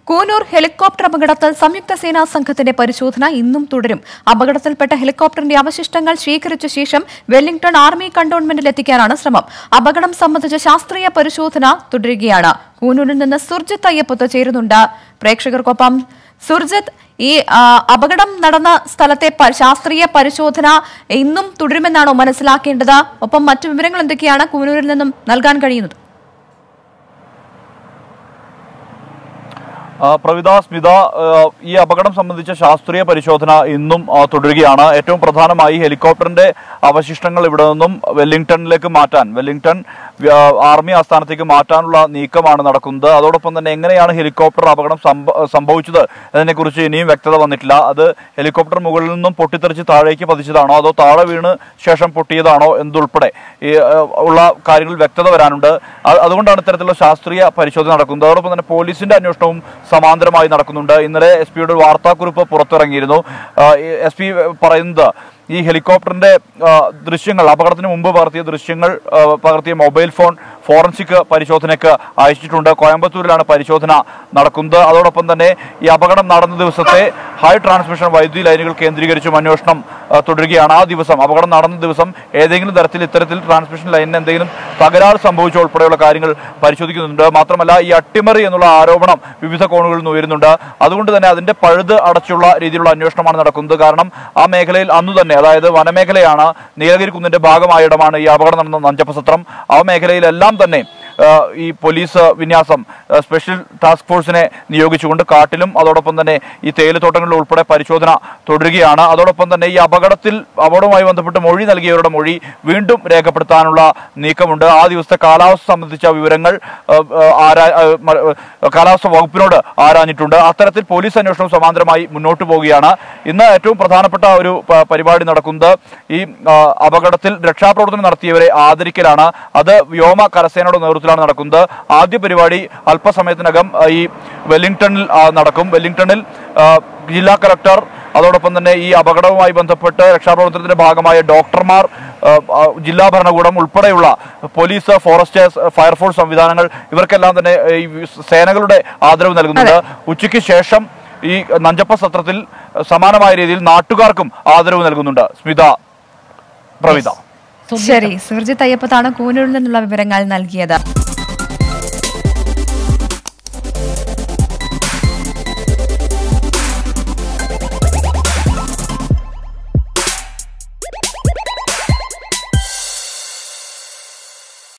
Coonoor helicopter അപകടത്തിൽ സംയുക്ത സേനാ സംഘത്തിന്റെ പരിശോധന ഇന്നും തുടരും അപകടത്തിൽപ്പെട്ട ഹെലികോപ്റ്ററിന്റെ അവശിഷ്ടങ്ങൾ ശേഖരിച്ച ശേഷം വെല്ലിംഗ്ടൺ ആർമി കണ്ടോൺമെന്റിൽ എത്തിക്കാനാണ് ശ്രമം അപകടം സംബന്ധിച്ച ശാസ്ത്രീയ പരിശോധന തുടരുകയാണ് കൂനൂരിൽ നിന്ന് സുർജിത്ത് അയ്യപ്പത്ത് ചേരുന്നുണ്ട് പ്രേക്ഷകർക്കൊപ്പം സുർജിത്ത് ഈ ആ, അപകടം നടന്ന സ്ഥലത്തെ പ- ശാസ്ത്രീയ പരിശോധന ഇന്നും തുടരുമെന്നാണോ മനസ്സിലാക്കേണ്ടത് ഒപ്പം മറ്റു വിവരങ്ങൾ എന്തൊക്കെയാണ് കൂനൂരിൽ നിന്നും നൽകാൻ കഴിയുന്നത് ആ, പ്രവിത സ്മിത ആ, ഈ അപകടം സംബന്ധിച്ച ശാസ്ത്രീയ പരിശോധന ഇന്നും ആ, തുടരുകയാണ് ഏറ്റവും പ്രധാനമായി ഹെലികോപ്റ്ററിന്റെ അവശിഷ്ടങ്ങൾ ഇവിടെ നിന്നും വെല്ലിംഗ്ടണിലേക്ക് മാറ്റാൻ വെല്ലിംഗ്ടൺ വ്യ- ആർമി ആസ്ഥാനത്തേക്ക് മാറ്റാനുള്ള നീക്കമാണ് നടക്കുന്നത് അതോടൊപ്പം തന്നെ എങ്ങനെയാണ് ഹെലികോപ്റ്റർ അപകടം സംഭ- സംഭവിച്ചത് എന്നതിനെക്കുറിച്ച് ഇനിയും വ്യക്തത വന്നിട്ടില്ല അത് ഹെലികോപ്റ്റർ മുകളിൽ നിന്നും പൊട്ടിത്തെറിച്ച് താഴേക്ക് പതിച്ചതാണോ അതോ താഴെ വീണ് ശേഷം പൊട്ടിയതാണോ എന്നതുൾപ്പെടെ ഈ ആ, ഉള്ള കാര്യങ്ങളിൽ വ്യക്തത വരാനുണ്ട് അ- അതുകൊണ്ടാണ് ഇത്തരത്തിലുള്ള ശാസ്ത്രീയ പരിശോധന നടക്കുന്നത് അതോടൊപ്പം തന്നെ പോലീസിന്റെ അന്വേഷണവും സമാന്തരമായി നടക്കുന്നുണ്ട് ഇന്നലെ എസ് പിയുടെ ഒരു വാർത്താക്കുറിപ്പ് പുറത്തിറങ്ങിയിരുന്നു എസ് പി പറയുന്നത് ഈ ഹെലികോപ്റ്ററിന്റെ ആ, ദൃശ്യങ്ങൾ അപകടത്തിന് മുമ്പ് പകർത്തിയ ദൃശ്യങ്ങൾ ആ, പകർത്തിയ മൊബൈൽ ഫോൺ ഫോറൻസിക് പരിശോധനയ്ക്ക് അയച്ചിട്ടുണ്ട് കോയമ്പത്തൂരിലാണ് പരിശോധന നടക്കുന്നത് അതോടൊപ്പം തന്നെ ഈ അപകടം നടന്ന ദിവസത്തെ ഹൈ ട്രാൻസ്മിഷൻ വൈദ്യുതി ലൈനുകൾ കേന്ദ്രീകരിച്ചും അന്വേഷണം ആ, തുടരുകയാണ് ആ ദിവസം അപകടം നടന്ന ദിവസം ഏതെങ്കിലും തരത്തിൽ ഇത്തരത്തിൽ ട്രാൻസ്മിഷൻ ലൈനിന് എന്തെങ്കിലും തകരാറ് സംഭവിച്ചോ ഉൾപ്പെടെയുള്ള കാര്യങ്ങൾ പരിശോധിക്കുന്നുണ്ട് മാത്രമല്ല ഈ അട്ടിമറി എന്നുള്ള ആരോപണം വിവിധ കോണുകളിൽ നിന്ന് ഉയരുന്നുണ്ട് അതുകൊണ്ട് തന്നെ അതിന്റെ പഴുത് അടച്ചുള്ള രീതിയിലുള്ള അന്വേഷണമാണ് നടക്കുന്നത് കാരണം ആ മേഖലയിൽ അന്നു തന്നെ അതായത് വനമേഖലയാണ് നീലഗിരി കുന്നിന്റെ ഭാഗമായ ഇടമാണ് ഈ അപകടം നടന്ന നഞ്ചപ്പ സത്രം ആ മേഖലയിലെല്ലാം തന്നെ ആ, ഈ പോലീസ് വിന്യാസം ആ, സ്പെഷ്യൽ ടാസ്ക് ഫോഴ്സിനെ നിയോഗിച്ചുകൊണ്ട് കാട്ടിലും അതോടൊപ്പം തന്നെ ഈ തേയിലത്തോട്ടങ്ങളിലും ഉൾപ്പെടെ പരിശോധന തുടരുകയാണ് അതോടൊപ്പം തന്നെ ഈ അപകടത്തിൽ അപകടവുമായി ബന്ധപ്പെട്ട് മൊഴി നൽകിയവരുടെ മൊഴി വീണ്ടും രേഖപ്പെടുത്താനുള്ള നീക്കമുണ്ട് ആ ദിവസത്തെ കാലാവസ്ഥ സംബന്ധിച്ച വിവരങ്ങൾ ആ, ആ, ആരാ ആ, മ- ആ, കാലാവസ്ഥ വകുപ്പിനോട് ആരാഞ്ഞിട്ടുണ്ട് അത്തരത്തിൽ പോലീസ് അന്വേഷണം സമാന്തരമായി മുന്നോട്ട് പോവുകയാണ് ഇന്ന് ഏറ്റവും പ്രധാനപ്പെട്ട ഒരു പ- പരിപാടി നടക്കുന്നത് ഈ ആ, അപകടത്തിൽ രക്ഷാപ്രവർത്തനം നടത്തിയവരെ ആദരിക്കലാണ് അത് വ്യോമ കരസേനയുടെ നേതൃത്വത്തിലാണ് നടക്കുന്നത് ആദ്യ പരിപാടി അല്പസമയത്തിനകം ആ, ഈ വെല്ലിംഗ്ടണിൽ ആ, നടക്കും വെല്ലിംഗ്ടണിൽ ആ, ജില്ലാ കലക്ടർ അതോടൊപ്പം തന്നെ ഈ അപകടവുമായി ബന്ധപ്പെട്ട് രക്ഷാപ്രവർത്തനത്തിന്റെ ഭാഗമായ ഡോക്ടർമാർ ആ, ആ, ജില്ലാ ഭരണകൂടം ഉൾപ്പെടെയുള്ള പോലീസ് ഫോറസ്റ്റേഴ്സ് ഫയർഫോഴ്സ് സംവിധാനങ്ങൾ ഇവർക്കെല്ലാം തന്നെ ഈ സേനകളുടെ ആദരവ് നൽകുന്നുണ്ട് ഉച്ചയ്ക്ക് ശേഷം ഈ നഞ്ചപ്പ സത്രത്തിൽ സമാനമായ രീതിയിൽ നാട്ടുകാർക്കും ആദരവ് നൽകുന്നുണ്ട് സ്മിത പ്രവിത ശരി സുർജിത്ത് അയ്യപ്പത്താണ് കൂനൂരിൽ നിന്നുള്ള വിവരങ്ങൾ നൽകിയത്